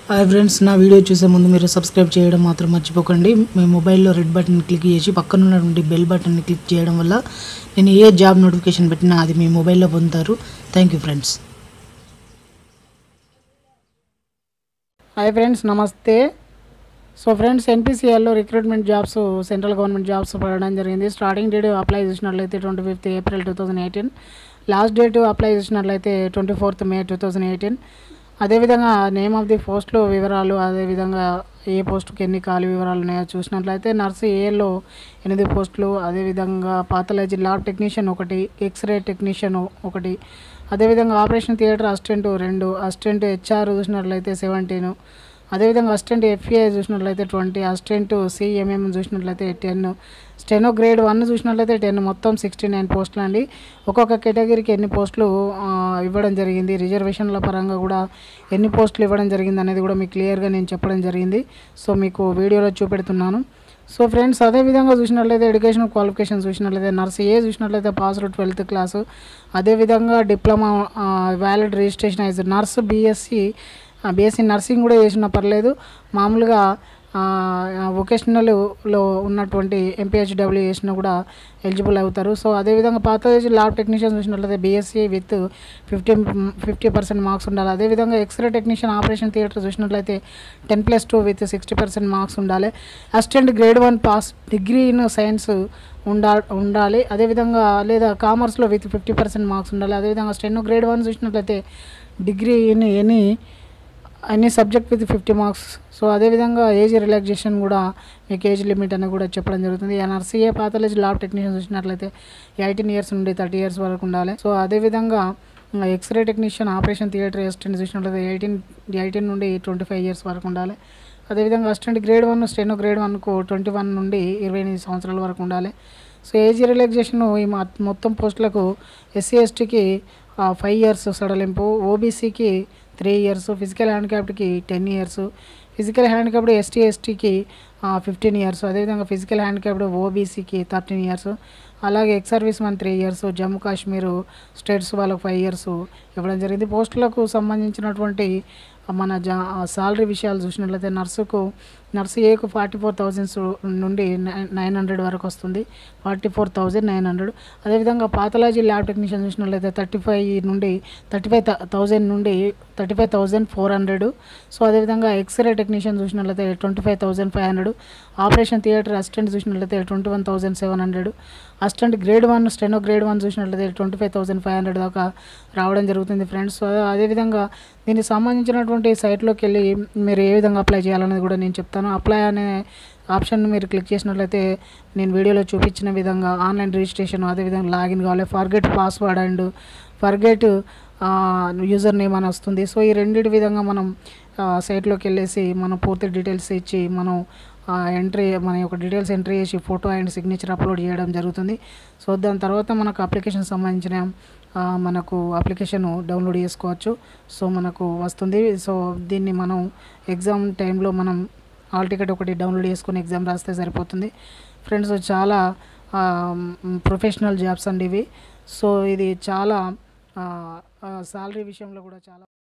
hi friends నా video చూసే ముందు మీరు సబ్స్క్రైబ్ చేయడం మాత్రం మర్చిపోకండి మీ మొబైల్లో రెడ్ బటన్ క్లిక్ చేసి పక్కన ఉన్నటువంటి బెల్ బటన్ని క్లిక్ చేయడం వల్ల నేను ఏ జాబ్ నోటిఫికేషన్ పెట్టినా అది మీ మొబైల్లో పొందుతారు thank you friends hi friends నమస్తే సో ఫ్రెండ్స్ ఎన్పిసిఎల్లో recruitment jobs central government jobs పడడం జరిగింది స్టార్టింగ్ డేట్ అప్లై చేసినట్లయితే twenty fifth April two thousand eighteen last date apply చేసినట్లయితే twenty fourth May two thousand eighteen అదేవిధంగా నేమ్ ఆఫ్ ది పోస్టులు వివరాలు అదేవిధంగా ఏ పోస్టుకి ఎన్ని ఖాళీ వివరాలు ఉన్నాయో చూసినట్లయితే నర్సు ఏలో ఎనిమిది పోస్టులు అదేవిధంగా పాథాలజీ ల్యాబ్ టెక్నీషియన్ ఒకటి ఎక్స్రే టెక్నీషియన్ ఒకటి అదేవిధంగా ఆపరేషన్ థియేటర్ అసిస్టెంట్ రెండు అసిస్టెంట్ హెచ్ఆర్ చూసినట్లయితే సెవెంటీన్ అదేవిధంగా అసిస్టెంట్ ఎఫ్ఏ చూసినట్లయితే ట్వంటీ అసిస్టెంట్ సిఎంఎం చూసినట్లయితే టెన్ స్టెనో గ్రేడ్ వన్ చూసినట్లయితే టెన్ మొత్తం సిక్స్టీ నైన్ పోస్టులు అండి ఒక్కొక్క కేటగిరీకి ఎన్ని పోస్టులు ఆ, ఇవ్వడం జరిగింది రిజర్వేషన్ల పరంగా కూడా ఎన్ని పోస్టులు ఇవ్వడం జరిగింది అనేది కూడా మీకు క్లియర్గా నేను చెప్పడం జరిగింది సో మీకు వీడియోలో చూపెడుతున్నాను సో ఫ్రెండ్స్ అదేవిధంగా చూసినట్లయితే ఎడ్యుకేషన్ క్వాలిఫికేషన్ చూసినట్లయితే నర్స్ ఏ చూసినట్లయితే పాస్ ట్వెల్త్ క్లాసు అదేవిధంగా diploma valid registration as nurse BSc BSc nursing కూడా చేసినా పర్లేదు మామూలుగా వొకేషనల్లో ఉన్నటువంటి ఎంపీహెచ్డబ్ల్యూ చేసినా కూడా ఎలిజిబుల్ అవుతారు సో అదేవిధంగా పాథాలజీ ల్యాబ్ టెక్నీషియన్ చూసినట్లయితే BSc with fifty fifty percent marks ఉండాలి అదేవిధంగా ఎక్స్రే టెక్నీషియన్ ఆపరేషన్ థియేటర్ చూసినట్లయితే ten plus two with sixty percent marks ఉండాలి assistant grade one pass degree in science ఉండా ఉండాలి అదేవిధంగా లేదా కామర్స్లో విత్ ఫిఫ్టీ పర్సెంట్ మార్క్స్ ఉండాలి అదేవిధంగా స్టెనో గ్రేడ్ వన్ చూసినట్లయితే డిగ్రీ ఇన్ ఎనీ అన్ని subject with fifty marks so అదేవిధంగా ఏజ్ రిలాక్సేషన్ కూడా మీకు ఏజ్ లిమిట్ అని కూడా చెప్పడం జరుగుతుంది ఎన్ఆర్సీఏ పాథాలజీ ల్యాబ్ టెక్నీషియన్ చూసినట్లయితే ఎయిటీన్ ఇయర్స్ నుండి థర్టీ ఇయర్స్ వరకు ఉండాలి సో అదేవిధంగా x ray technician operation theatre assistant చూసినట్లయితే ఎయిటీన్ ఎయిటీన్ నుండి ట్వంటీ ఫైవ్ ఇయర్స్ వరకు ఉండాలి అదేవిధంగా assistant grade one steno grade వన్కు ట్వంటీ వన్ నుండి ఇరవై ఎనిమిది సంవత్సరాల వరకు ఉండాలి సో ఏజ్ రిలాక్సేషన్ ఈ మొ- మొత్తం పోస్టులకు ఎస్సీ ఎస్టీకి ఫైవ్ ఇయర్స్ సడలింపు ఓబీసీకి త్రీ ఇయర్స్ ఫిజికల్ హ్యాండిక్యాప్డ్కి ten years physical handicapped ST ఎస్టీకి ఫిఫ్టీన్ ఇయర్స్ అదేవిధంగా ఫిజికల్ హ్యాండిక్యాప్డ్ ఓబీసీకి థర్టీన్ ఇయర్స్ అలాగే ex service man three years Jammu Kashmir states వాళ్ళకు ఫైవ్ ఇయర్స్ ఇవ్వడం జరిగింది పోస్టులకు సంబంధించినటువంటి మన జా సాలరీ విషయాలు చూసినట్లయితే నర్సుకు నర్సు ఏకు ఫార్టీ ఫోర్ థౌజండ్స్ నుండి నైన్ హండ్రెడ్ వరకు వస్తుంది forty four thousand nine hundred అదేవిధంగా పాథాలజీ ల్యాబ్ టెక్నీషియన్ చూసినట్లయితే థర్టీ ఫైవ్ నుండి థర్టీ ఫైవ్ థౌజండ్ నుండి thirty five thousand four hundred so అదేవిధంగా ఎక్స్రే టెక్నీషియన్ చూసినట్లయితే twenty five thousand five hundred operation theatre assistant చూసినట్లయితే twenty one thousand seven hundred assistant grade one steno grade one చూసినట్లయితే twenty five thousand five hundred దాకా రావడం జరుగుతుంది friends so అదేవిధంగా దీనికి సంబంధించినటువంటి సైట్లోకి వెళ్ళి మీరు ఏ విధంగా అప్లై చేయాలనేది కూడా నేను చెప్తాను అప్లై అనే ఆప్షన్ మీరు క్లిక్ చేసినట్లయితే నేను వీడియోలో చూపించిన విధంగా ఆన్లైన్ రిజిస్ట్రేషన్ అదేవిధంగా లాగిన్ కావాలి forget password and forget user name అని వస్తుంది సో ఈ రెండింటి విధంగా మనం ఆ, సైట్లోకి వెళ్ళేసి మనం పూర్తి డీటెయిల్స్ ఇచ్చి మనం ఆ, ఎంట్రీ మన యొక్క డీటెయిల్స్ ఎంట్రీ చేసి ఫోటో అండ్ సిగ్నేచర్ అప్లోడ్ చేయడం జరుగుతుంది సో దాని తర్వాత మనకు అప్లికేషన్ సంబంధించిన ఆ, మనకు అప్లికేషన్ డౌన్లోడ్ చేసుకోవచ్చు సో మనకు వస్తుంది సో దీన్ని మనం ఎగ్జామ్ టైంలో మనం హాల్ టికెట్ ఒకటి డౌన్లోడ్ చేసుకొని ఎగ్జామ్ రాస్తే సరిపోతుంది ఫ్రెండ్స్ చాలా ప్రొఫెషనల్ జాబ్స్ అండి ఇవి సో ఇది చాలా సాలరీ విషయంలో కూడా చాలా